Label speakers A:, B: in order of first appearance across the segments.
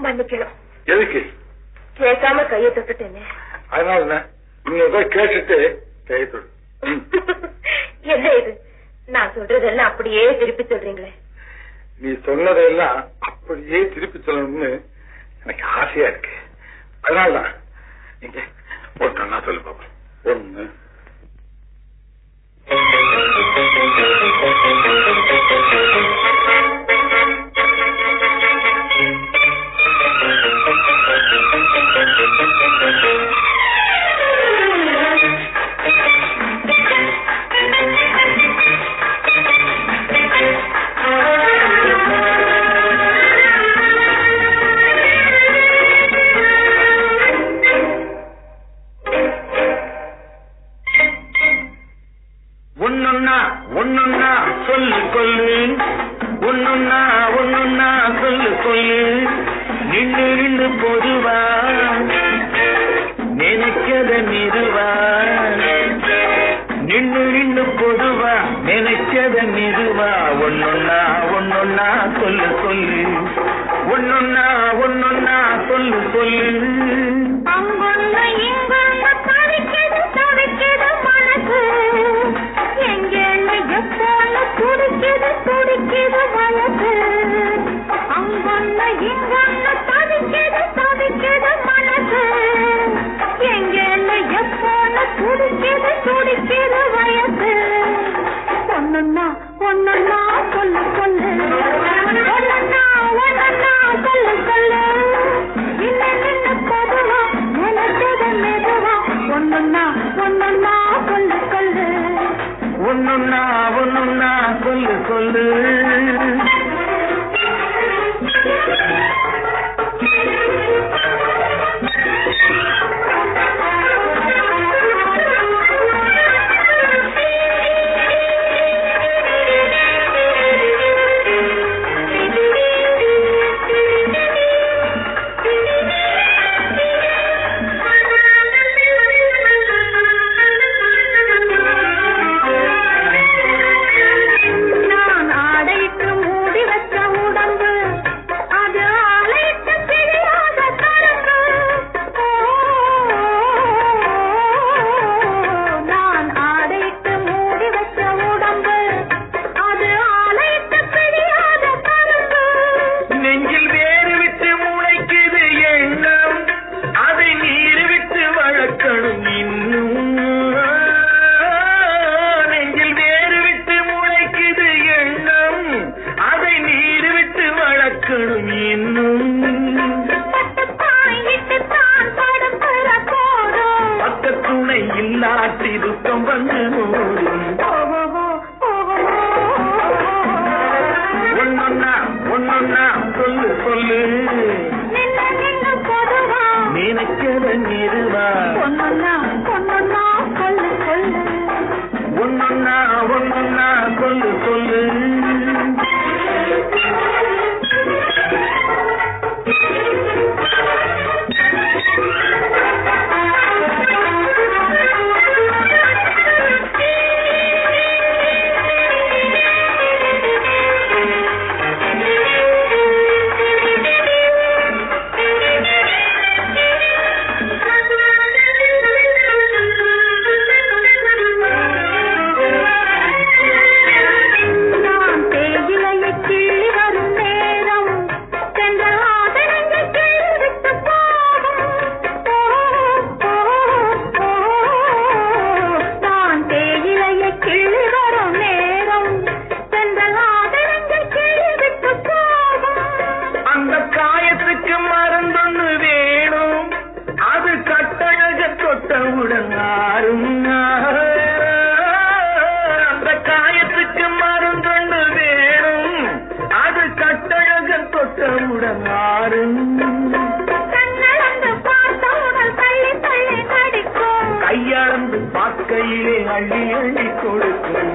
A: மன்னிக்கணும்
B: எதுக்கு
A: கேட்காம கையை தொட்டுட்டேனே
B: அதனால என்ன இன்னொரு தடவை கேட்டுட்டு கையை தொடு ம்.
A: என்ன இது நான் சொல்றதெல்லாம் அப்படியே திருப்பி சொல்றீங்களே
B: நீ சொன்னதையெல்லாம் அப்படியே திருப்பி சொல்லணும்னு எனக்கு ஆசையா இருக்கு அதனாலதான் நீங்க ஒன்றா சொல்லு பாப்பா ஒண்ணு
C: ஒன்னொன்னா ஒன்னொன்னா சொல்லு கொல்லு ஒன்னொன்னா ஒன்னொன்னா சொல்லு கொல்லு நின்று நின்று பொதுவா நினைக்கத மெதுவா நின்று நின்று பொதுவா நினைக்கத மெதுவா ஒன்னொன்னா ஒன்னொன்னா சொல்லு சொல்லு ஒன்னொன்னா ஒன்னொன்னா சொல்லு சொல்லு
A: அங்கொன்னு இங்கொன்னு தவிக்குது தவிக்குது மனசு எங்கேன்னு எப்போன்னு துடிக்குது துடிக்குது வயசு அங்கொன்னு இங்கொன்னு தவிக்குது தவிக்குது மனசு எங்கேன்னு எப்போன்னு துடிக்குது துடிக்குது வயசு ஒண்ணுன்னா ஒண்ணுன்னா சொல்லு சொல்லு ஒண்ணுன்னா ஒண்ணுன்னா சொல்லு சொல்லு நின்னு நின்னு பொதுவா நினைச்சது மெதுவா ஒண்ணுன்னா ஒண்ணுன்னா சொல்லு சொல்லு
C: ஒன்னொன்னா ஒன்னொன்னா சொல்லு சொல்லு
A: நான் ஆடையிட்டு மூடி வச்ச உடம்பு அது ஆலையிட்டு பிரியாத கரும்பு நான் ஆடையிட்டு மூடி வச்ச உடம்பு அது ஆலையிட்டு பிரியாத கரும்பு
C: நெஞ்சில் வேறு விட்டு முளைக்குது எண்ணம் அதை நீர் விட்டு வளர்க்கணும் இன்னும் நெஞ்சில் வேறு விட்டு முளைக்குது எண்ணம் அதை நீர் விட்டு வளர்க்கணும் இன்னும்
A: பட்டுப்பாய் விட்டுத்தான் படுக்கிற போதும்
C: பக்க துணை இல்லாட்டி துக்கம் வந்து மூடும் ஒன்னொன்னா ஒன்னொன்னா சொல்லு சொல்லு
A: நின்னு நின்னு பொதுவா
C: நினைக்கிற நிறுவா
A: ஒன்னொன்னா ஒன்னொன்னா சொல்லு சொல்லு
C: ஒன்னொன்னா ஒன்னொன்னா சொல்லு சொல்லு
A: நான் தேயிலையை கிள்ளி வரும் நேரம் சென்றல் ஆதரங்கள் கிள்ளி விட்டு போகும் நான் தேயிலையை கிள்ளி வரும் நேரம் சென்றல் ஆதரங்கள் கிள்ளி விட்டு போகும்
C: அந்த காயத்துக்கு மருந்தொன்னு வேணும் அது கட்டழக தொட்டவுடன் ஆறும் அந்த காயத்துக்கு மருந்தொன்னு வேணும் அது கட்டழக தொட்டவுடன் ஆறும்
A: கண்ணளந்து பார்த்தவுடன் தள்ளி தள்ளி நடிக்கும்
C: கையாளந்து பார்க்கையிலே அள்ளி அள்ளி கொடுக்கும்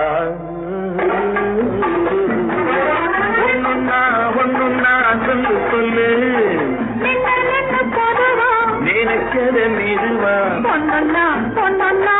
C: ஒண்ணுன்னா ஒண்ணுன்னா சொல்லு சொல்லு
A: நின்னு நின்னு பொதுவா
C: நினைச்சத மெதுவா
A: பொன்னொன்னா பொன்னொன்னா